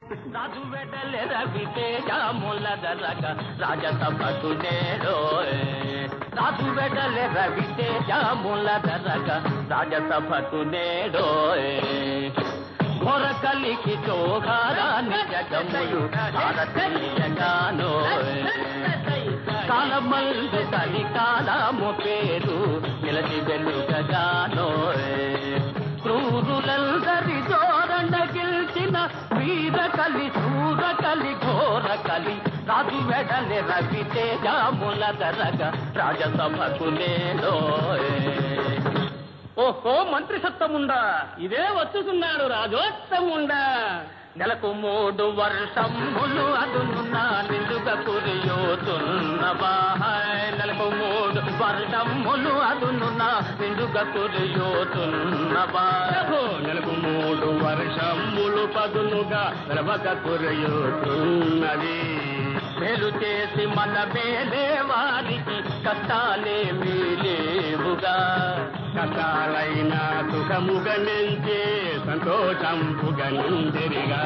రాజు వెడలె రవితేజముల దరగ రాజసభకు నేరోయ్ రాజు వెడలె రవితేజముల దరగ రాజసభకు నేరోయ్ ఘోర కలికి చోగారాని జగములు భారతీయగానోయ్ కాలమందు కలికాలము పేరు నిలచి వెలుగగానోయ్ క్రూరులందరి జోరండ గెలిచిన వీర కలి సూర కలి ఘోర కలి రాజు వెడలె రవి తేజముల దరగ రాజసభకు నేలోయ్ ఓహో మంత్రి సత్తముండా ఇదే వచ్చుతున్నాడు రాజోత్తముండా నెలకు మూడు వర్షములు అదునున్న నిండుగా కురియోతున్న బాహాయ్ నెలకు మూడు వర్షములు అదునున్న నిండుగా కురియోతున్న బాహో నెలకు మూడు వర్షములు పదునుగా రవక కురియోతున్నది మేలు చేసి మన మేలే వారికి కష్టాలేమీ లేవుగా కష్టాలైన సుఖముగా నించే సంతోషంపుగా నిందిరిగా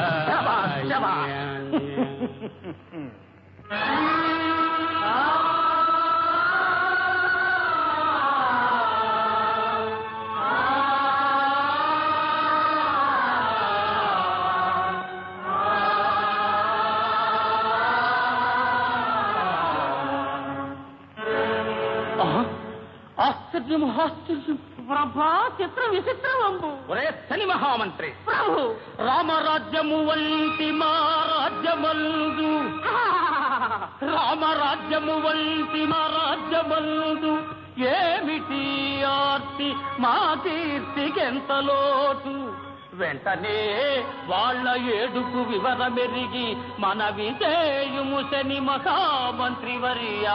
ఆశ్చర్యం ఆశ్చర్యం ప్రభా చిత్ర విచిత్రమంబు ఒరే శని మహామంత్రి ప్రభు రామరాజ్యము వంటి మా రాజ్యమందు రామరాజ్యము వంటి మా రాజ్యమందు ఏమిటి ఆర్తి మా కీర్తికెంత లోటు వెంటనే వాళ్ళ ఏడుపు వివరమెరిగి మన విజయము శని మహామంత్రి వర్యా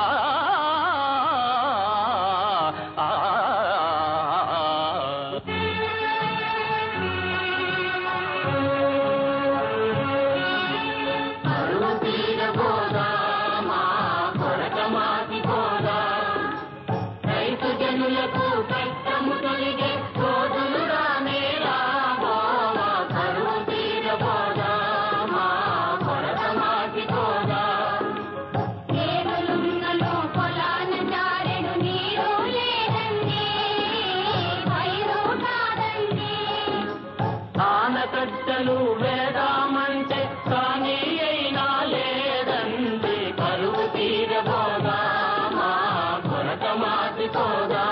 రైతు జనులకు కష్టము తొలిగే రోజులు రానే రాబోవా కరువు తీరబోదా మా కొరత మాటిపోదా ఏనులున్నను పొలాన జారెడు నీరు లేదండి పైరు కాదండి ఆనకట్టలు వేదామంటే కానీ అయినా లేదండి కరువు తీరబోదా మా కొరత మాటిపోదా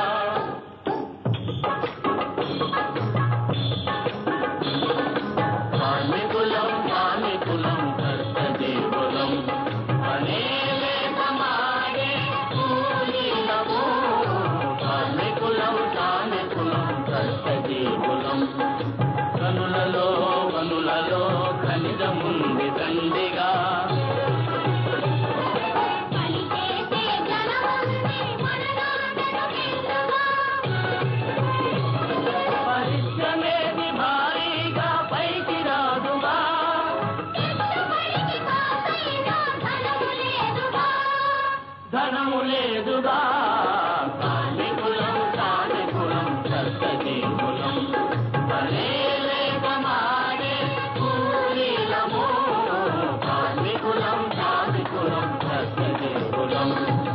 కార్మికులం కార్మికులం కర్తజీవులం అనేక మాడే కూలీలము కార్మికులం కార్మికులం కర్తజీవులం కనులలో కనులలో ఖనిజముంది దండిగా పలికేసే జనముంది మననాటను మెండుగా పరిశ్రమేది భారీగా పైకి రాదుగా ఎత్తుబడికి కాకైనా ధనము లేదుగా ధనము లేదుగా కార్మికులం కార్మికులం కర్తజీవులం అనేక మాడే కూలీలము కార్మికులం కార్మికులం కర్తజీవులం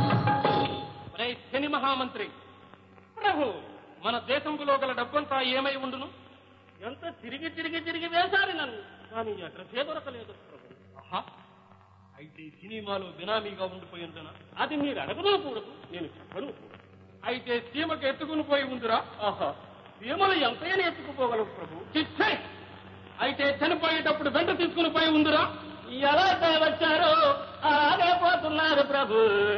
శని మహామంత్రి ప్రభు మన దేశంలో గల డబ్బంతా ఏమై ఉండును ఎంత తిరిగి తిరిగి తిరిగి వేశారు నన్ను కానీ అడ్రస్సే దొరకలేదు ప్రభు ఆహా అయితే సినిమాలో బినామీగా ఉండిపోయిందనా అది మీరు అడగనకూడదు నేను చెప్పను కూడా. అయితే సీమకు ఎత్తుకుని పోయి ఉందిరా ఆహా సీమలు ఎంతైనా ఎత్తుకుపోగలవు ప్రభు చిచ్చే అయితే చనిపోయేటప్పుడు వెంట తీసుకుని పోయి ఉందిరా ఎలా వచ్చారో అలాగే పోతున్నారు ప్రభు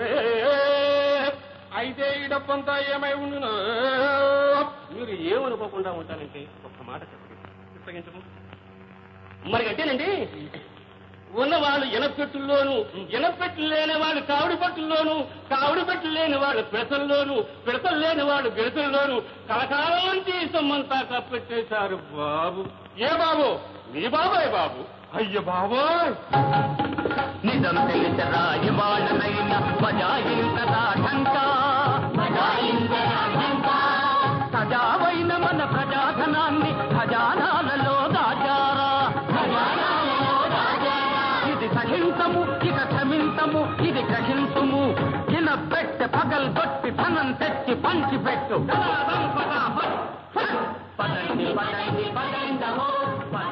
అయితే ఈ డబ్బంతా ఏమై ఉండును మీరు ఏమనుకోకుండా ఉంటానంటే ఒక్క మాట చెప్పండి పుస్తకించము మరి కట్టేనండి ఉన్నవాళ్ళు ఎనపెట్టుల్లోను ఎనపెట్లు లేని వాళ్ళు కావుడి పట్టుల్లోను కావుడి పెట్టు లేని వాళ్ళు పిడతల్లోను పిడతలు లేని వాళ్ళు గిడతల్లోను కలకాలం సొమ్మంతా కప్పెట్టేశారు బాబు ఏ బాబు మీ బాబాయ్ బాబు అయ్య బాబోయ్ నిజం తెలిసరా ఇవాళనైనా బజాయించరా ఢంకా సజావైన మన ప్రజాధనాన్ని ఖజానాలలో దాచారా సహించము ఇక క్షమించము ఇది గ్రహించుము ఇన పెట్టె పగల్ గొట్టి ధనం తెచ్చి పంచి పెట్టు పదండి పదండి పదండి పదండి